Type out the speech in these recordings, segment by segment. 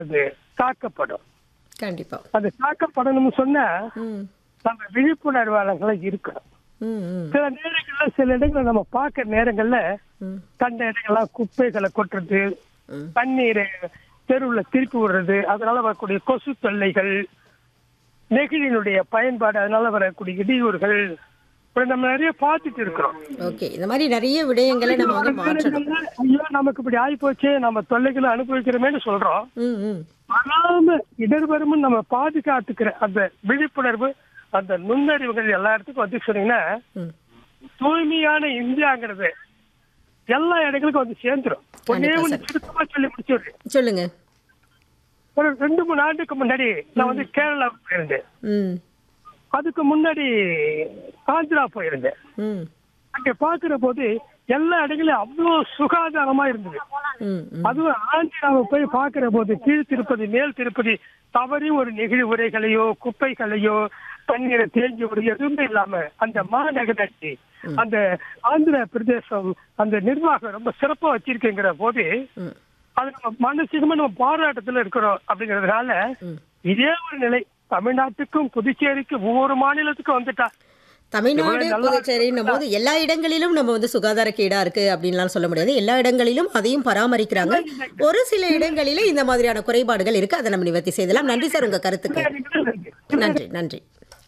அது காக்கப்படும் கண்டிப்பா அது காக்கப்படணும்னு சொன்னா ம் நம்ம விழிப்புணர்வாளர்களா இருக்கணும் ம் ம் சில நேரங்கள்ல சில இடங்களை நம்ம பார்க்கிற நேரங்கள்ல ம் கண்ட இடங்கள்லாம் குப்பைகளை கொட்டுறது ம். தண்ணீரை தெருவுல திருப்பி விடுறது அதனால வரக்கூடிய கொசு தொல்லைகள் நெகிழினுடைய பயன்பாடு அதனால வரக்கூடிய இடையூறுகள் இப்படி நம்ம நிறைய பார்த்துட்டு இருக்கிறோம் ஓகே இந்த மாதிரி நிறைய விடயங்களை நம்ம வந்து மாற்றணும் நேரங்கள்ல, ஐயோ நமக்கு இப்படி ஆயிப்போச்சு நம்ம தொல்லைகளை அனுபவிக்கிறோமேன்னு சொல்றோம் ம் ம் வராம இடர்வரும் நம்ம பாதுகாத்துக்கிற அந்த விழிப்புணர்வு அந்த நுண்ணறிவுகள் எல்லா இடத்துக்கும் வந்து சொன்னீங்கன்னா ம் தூய்மையான இந்தியாங்கிறது எல்லா இடங்களுக்கும் வந்து சேர்ந்துரும் ஒன்னே கண்டிப்பா ஒண்ணு சுருக்கமா சொல்லி முடிச்சிடுறேன் சொல்லுங்க ஒரு ரெண்டு மூணு ஆண்டுக்கு முன்னாடி நான் வந்து கேரளா போயிருந்தேன் ம் அதுக்கு முன்னாடி ஆந்திரா போயிருந்தேன் ம் அங்க பாக்குற போது எல்லா இடங்களையும் அவ்வளவு சுகாதாரமா இருந்தது ம் ம் அதுவும் ஆந்திராவை போய் பாக்குற போது கீழ் திருப்பதி மேல் திருப்பதி தவறி ஒரு நெகிழி உரைகளையோ குப்பைகளையோ தண்ணீரை தேங்கி விடுறது எதுவுமே இல்லாம அந்த மாநகராட்சி அந்த ஆந்திர பிரதேசம் அந்த நிர்வாகம் ரொம்ப சிறப்பா வச்சிருக்குங்கிற போது ம் அது நம்ம மானசீகமா நம்ம பாராட்டத்துல இருக்கிறோம் அப்படிங்கறதுனால ம். இதே ஒரு நிலை தமிழ்நாட்டுக்கும் புதுச்சேரிக்கும் ஒவ்வொரு மாநிலத்துக்கும் வந்துட்டா தமிழ்நாடு எவ்வளவு நல்லா புதுச்சேரின்னும் போது எல்லா இடங்களிலும் நம்ம வந்து சுகாதார கேடா இருக்கு அப்படின்லாம் சொல்ல முடியாது எல்லா இடங்களிலும் அதையும் பராமரிக்கிறாங்க ஒரு சில இடங்களில இந்த மாதிரியான குறைபாடுகள் இருக்கு அதை நம்ம நிவர்த்தி செய்யலாம் நன்றி சார் உங்க கருத்துக்கு நன்றி நன்றி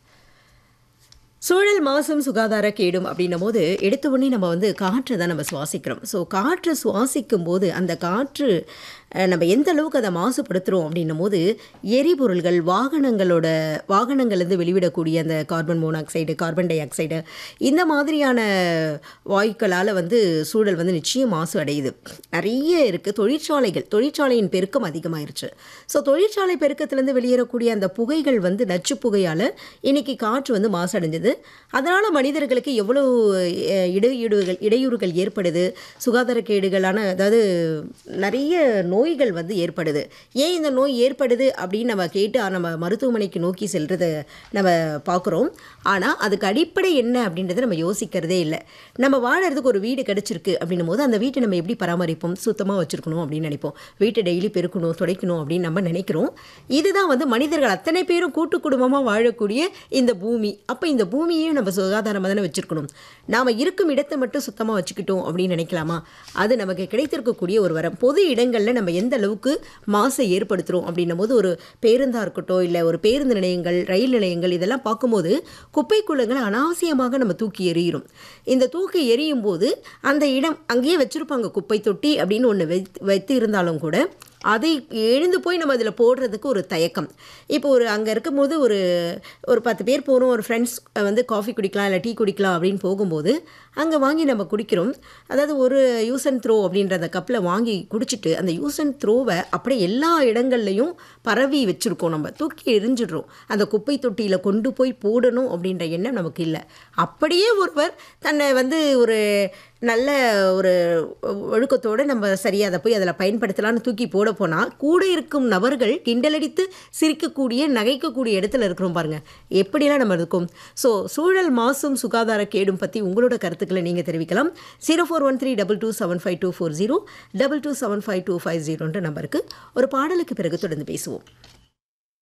சூழல் மாசும் சுகாதார கேடும் அப்படின்னும் போது எடுத்த உடனே நம்ம வந்து காற்றை தான் நம்ம சுவாசிக்கிறோம் ஸோ காற்று சுவாசிக்கும் போது அந்த காற்று அஹ், நம்ம எந்த அளவுக்கு அதை மாசுபடுத்துகிறோம் அப்படின்னும் போது எரிபொருள்கள் வாகனங்களோட வாகனங்கள்லேருந்து வெளிவிடக்கூடிய அந்த carbon monoxide carbon dioxide இந்த மாதிரியான வாயுக்களால் வந்து சூழல் வந்து நிச்சயம் மாசு அடையுது நிறைய இருக்குது தொழிற்சாலைகள் தொழிற்சாலையின் பெருக்கம் அதிகமாயிருச்சு ஸோ தொழிற்சாலை பெருக்கத்திலேருந்து வெளியேறக்கூடிய அந்த புகைகள் வந்து நச்சு புகையால் இன்னைக்கு காற்று வந்து மாசடைஞ்சது அதனால் மனிதர்களுக்கு எவ்வளோ அஹ், இடையூறுகள் இடையூறுகள் ஏற்படுது சுகாதார கேடுகளான அதாவது நிறைய நோய்கள் வந்து ஏற்படுது ஏன் இந்த நோய் ஏற்படுது அப்படின்னு நம்ம கேட்டு அஹ், நம்ம மருத்துவமனைக்கு நோக்கி செல்றதை நம்ம பார்க்குறோம் ஆனால் அதுக்கு அடிப்படை என்ன அப்படின்றத நம்ம யோசிக்கிறதே இல்லை நம்ம வாழறதுக்கு ஒரு வீடு கிடச்சிருக்கு அப்படின்னும் போது அந்த வீட்டை நம்ம எப்படி பராமரிப்போம் சுத்தமாக வச்சுருக்கணும் அப்படின்னு நினைப்போம் வீட்டை டெய்லி பெருக்கணும் துடைக்கணும் அப்படின்னு நம்ம நினைக்கிறோம் இதுதான் வந்து மனிதர்கள் அத்தனை பேரும் கூட்டு குடும்பமாக வாழக்கூடிய இந்த பூமி அப்போ இந்த பூமியையும் நம்ம சுகாதாரமாக தானே வச்சுருக்கணும் நாம் இருக்கும் இடத்தை மட்டும் சுத்தமாக வச்சுக்கிட்டோம் அப்படின்னு நினைக்கலாமா அது நமக்கு கிடைத்திருக்கக்கூடிய ஒரு வரம் பொது இடங்களில் நம்ம எந்த அளவுக்கு மாசை ஏற்படுத்துகிறோம் அப்படின்னும் போது ஒரு பேருந்தாக இருக்கட்டும் இல்லை ஒரு பேருந்து நிலையங்கள் ரயில் நிலையங்கள் இதெல்லாம் பார்க்கும்போது குப்பை குளங்களை அனாவசியமாக நம்ம தூக்கி எறிகிறோம் இந்த தூக்கி எறியும் போது அந்த இடம் அங்கேயே வச்சுருப்பாங்க குப்பை தொட்டி அப்படின்னு ஒன்று வைத்து வைத்து இருந்தாலும் கூட அதை எழுந்து போய் நம்ம அதில் போடுறதுக்கு ஒரு தயக்கம் இப்போ ஒரு அங்கே இருக்கும்போது ஒரு ஒரு பத்து பேர் போகிறோம் ஒரு ஃப்ரெண்ட்ஸ் வந்து காஃபி குடிக்கலாம் இல்லை டீ குடிக்கலாம் அப்படின்னு போகும்போது அங்கே வாங்கி நம்ம குடிக்கிறோம் அதாவது ஒரு யூஸ் அண்ட் த்ரோ அப்படின்ற அந்த கப்பில் வாங்கி குடிச்சிட்டு அந்த யூஸ் அண்ட் த்ரோவை அப்படியே எல்லா இடங்கள்லையும் பரவி வச்சுருக்கோம் நம்ம தூக்கி எரிஞ்சிடுறோம் அந்த குப்பை தொட்டியில் கொண்டு போய் போடணும் அப்படின்ற எண்ணம் நமக்கு இல்லை அப்படியே ஒருவர் தன்னை வந்து ஒரு நல்ல ஒரு ஒழுக்கத்தோடு நம்ம சரியாக அதை போய் அதில் பயன்படுத்தலாம்னு தூக்கி போட போனால் கூட இருக்கும் நபர்கள் கிண்டலடித்து சிரிக்கக்கூடிய நகைக்கக்கூடிய இடத்துல இருக்கிறோம் பாருங்க எப்படிலாம் நம்ம இருக்கோம் ஸோ சூழல் மாசும் சுகாதார கேடும் பற்றி உங்களோட கருத்துக்களை நீங்கள் தெரிவிக்கலாம் zero four one three double two seven five two four zero double two seven five two five ஜீரோன்ற நம்பருக்கு ஒரு பாடலுக்கு பிறகு தொடர்ந்து பேசுவோம்